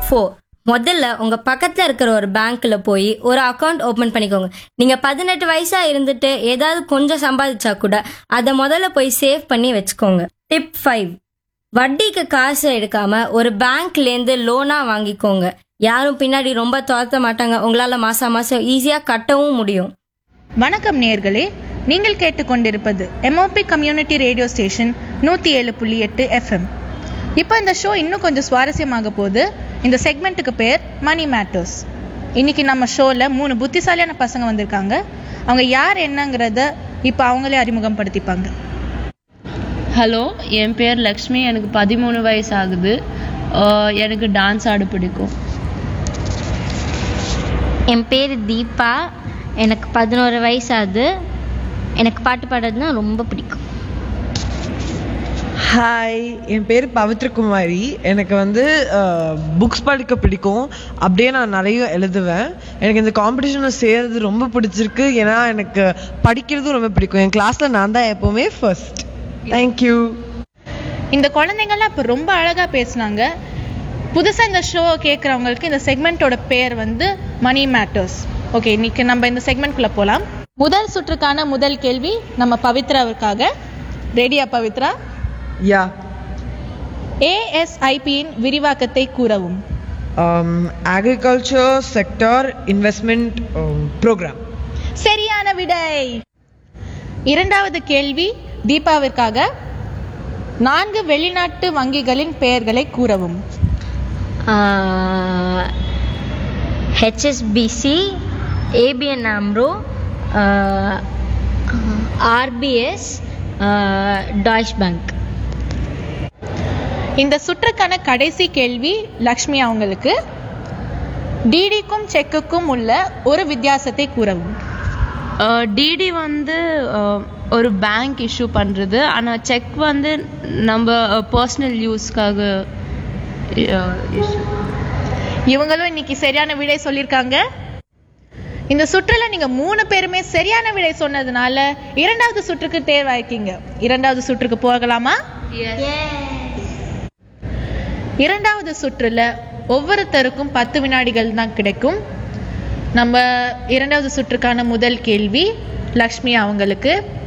four முதல்ல உங்க பக்கத்துல இருக்கிற ஒரு பேங்க்ல போய் ஒரு அக்கவுண்ட் ஓபன் பண்ணிக்கோங்க நீங்க பதினெட்டு வயசா இருந்துட்டு ஏதாவது கொஞ்சம் சம்பாதிச்சா கூட அதை முதல்ல போய் சேவ் பண்ணி வச்சுக்கோங்க டிப் ஃபைவ் வட்டிக்கு காசு எடுக்காம ஒரு பேங்க்ல இருந்து லோனா வாங்கிக்கோங்க யாரும் பின்னாடி ரொம்ப துரத்த மாட்டாங்க உங்களால மாசம் மாசம் ஈஸியா கட்டவும் முடியும் வணக்கம் நேயர்களே நீங்கள் கேட்டுக்கொண்டிருப்பது எம்ஓபி கம்யூனிட்டி ரேடியோ ஸ்டேஷன் நூற்றி ஏழு புள்ளி எட்டு எஃப்எம் இப்போ இந்த ஷோ இன்னும் கொஞ்சம் சுவாரஸ்யமாக போகுது இந்த செக்மெண்ட்டுக்கு பேர் மணி மேட்டர்ஸ் இன்னைக்கு நம்ம ஷோவில் மூணு புத்திசாலியான பசங்க வந்திருக்காங்க அவங்க யார் என்னங்கிறத இப்போ அவங்களே அறிமுகப்படுத்திப்பாங்க ஹலோ என் பேர் லக்ஷ்மி எனக்கு பதிமூணு வயசு ஆகுது ஆஹ் எனக்கு டான்ஸ் ஆட பிடிக்கும் என் பேர் தீபா எனக்கு பதினோரு வயசு ஆகுது எனக்கு பாட்டு பாடுறதுனா ரொம்ப பிடிக்கும் ஹாய் என் பேர் பவித்ரகுமாரி எனக்கு வந்து புக்ஸ் படிக்க பிடிக்கும் அப்படியே நான் நிறைய எழுதுவேன் எனக்கு இந்த காம்படிஷனில் சேர்றது ரொம்ப பிடிச்சிருக்கு ஏன்னா எனக்கு படிக்கிறதும் ரொம்ப பிடிக்கும் என் கிளாஸில் நான் தான் எப்போவுமே ஃபர்ஸ்ட் தேங்க்யூ இந்த குழந்தைங்கள்லாம் இப்போ ரொம்ப அழகாக பேசுனாங்க புதுசாக இந்த ஷோ கேட்குறவங்களுக்கு இந்த செக்மெண்ட்டோட பேர் வந்து மணி மேட்டர்ஸ் ஓகே இன்னைக்கு நம்ம இந்த செக்மெண்ட்குள்ளே போகலாம் முதல் சுற்றுக்கான முதல் கேள்வி நம்ம பவித்ராவுக்காக ரெடியா பவித்ரா யா ஏஎஸ்ஐபியின் விரிவாக்கத்தை கூறவும் அக்ரிகல்ச்சர் செக்டார் இன்வெஸ்ட்மெண்ட் ப்ரோக்ராம் சரியான விடை இரண்டாவது கேள்வி தீபாவிற்காக நான்கு வெளிநாட்டு வங்கிகளின் பெயர்களை கூறவும் HSBC ABN AMRO RBS Deutsche bank இந்த சுற்றுக்கான கடைசி கேள்வி லக்ஷ்மி அவங்களுக்கு டிடிக்கும் செக்குக்கும் உள்ள ஒரு வித்தியாசத்தை கூறவும் டிடி வந்து ஆஹ் ஒரு பேங்க் இஷ்யூ பண்ணுறது ஆனால் செக் வந்து நம்ம பர்சனல் யூஸ்க்காக இவங்களும் இன்னைக்கு சரியான விடை சொல்லியிருக்காங்க இந்த சுற்றுல நீங்க மூணு பேருமே சரியான விடை சொன்னதுனால இரண்டாவது சுற்றுக்கு தேர்வாயிருக்கீங்க இரண்டாவது சுற்றுக்கு போகலாமா இரண்டாவது சுற்றுல ஒவ்வொருத்தருக்கும் பத்து வினாடிகள் தான் கிடைக்கும் நம்ம இரண்டாவது சுற்றுக்கான முதல் கேள்வி லக்ஷ்மி அவங்களுக்கு